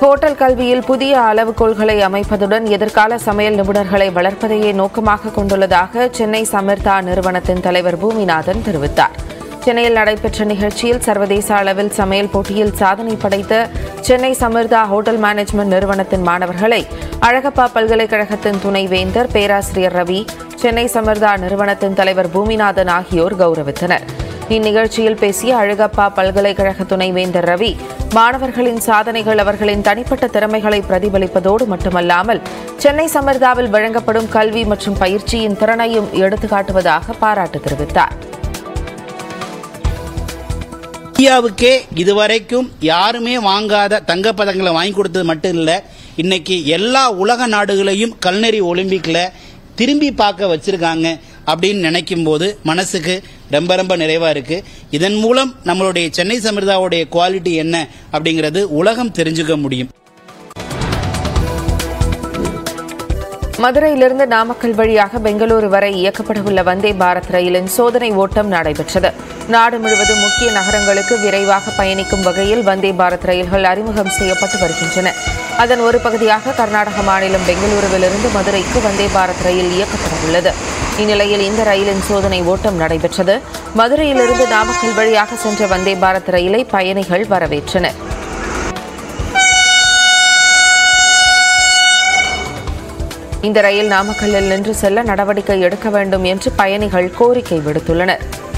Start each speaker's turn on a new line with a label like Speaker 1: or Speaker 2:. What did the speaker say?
Speaker 1: hotel கல்வியில் புதிய அளவுகோல்களை அமைப்பதுடன் எதிர்கால சமையல் நிபுணர்களை வளர்ப்பதையே நோக்கமாக கொண்டுள்ளதாக சென்னை சமிர்தா நிறுவனத்தின் தலைவர் பூமிநாதன் தெரிவித்தார் சென்னையில் நடைபெற்ற நிகழ்ச்சியில் சர்வதேச அளவில் சமையல் போட்டியில் சாதனை படைத்த சென்னை சமிர்தா ஹோட்டல் மேனேஜ்மெண்ட் நிறுவனத்தின் மாணவர்களை அழகப்பா பல்கலைக்கழகத்தின் துணைவேந்தர் பேராசிரியர் ரவி சென்னை சமிர்தா நிறுவனத்தின் தலைவர் பூமிநாதன் ஆகியோர் கௌரவித்தனர் இந்நிகழ்ச்சியில் பேசிய அழகப்பா பல்கலைக்கழக துணைவேந்தர் ரவி மாணவர்களின் சாதனைகள் அவர்களின் தனிப்பட்ட திறமைகளை பிரதிபலிப்பதோடு மட்டுமல்லாமல் சென்னை சமர்தாவில் வழங்கப்படும் கல்வி மற்றும் பயிற்சியின் திறனையும் எடுத்துக்காட்டுவதாக பாராட்டு தெரிவித்தார்
Speaker 2: இந்தியாவுக்கே இதுவரைக்கும் யாருமே வாங்காத தங்கப்பதக்கங்களை வாங்கி கொடுத்தது மட்டும் இல்ல இன்னைக்கு எல்லா உலக நாடுகளையும் கல்நெறி ஒலிம்பிக்ல திரும்பி பார்க்க வச்சிருக்காங்க அப்படின்னு நினைக்கும் போது மனசுக்கு ரொம்ப ரொம்ப நிறைவா இருக்கு இதன் மூலம் நம்மளுடைய சென்னை சமிர்தாவுடைய குவாலிட்டி என்ன அப்படிங்கிறது உலகம் தெரிஞ்சுக்க முடியும்
Speaker 1: மதுரையிலிருந்து நாமக்கல் வழியாக பெங்களூரு வரை இயக்கப்படவுள்ள வந்தே பாரத் ரயிலின் சோதனை ஓட்டம் நடைபெற்றது நாடு முழுவதும் முக்கிய நகரங்களுக்கு விரைவாக பயணிக்கும் வகையில் வந்தே பாரத் ரயில்கள் அறிமுகம் செய்யப்பட்டு வருகின்றன அதன் ஒரு பகுதியாக கர்நாடக மாநிலம் பெங்களூருவிலிருந்து மதுரைக்கு வந்தே பாரத் ரயில் இயக்கப்படவுள்ளது இந்நிலையில் இந்த ரயிலின் சோதனை ஓட்டம் நடைபெற்றது மதுரையிலிருந்து நாமக்கல் வழியாக சென்ற வந்தே பாரத் ரயிலை பயணிகள் வரவேற்றனர் இந்த ரயில் நாமக்கல்லில் நின்று செல்ல நடவடிக்கை எடுக்க வேண்டும் என்று பயணிகள் கோரிக்கை விடுத்துள்ளனர்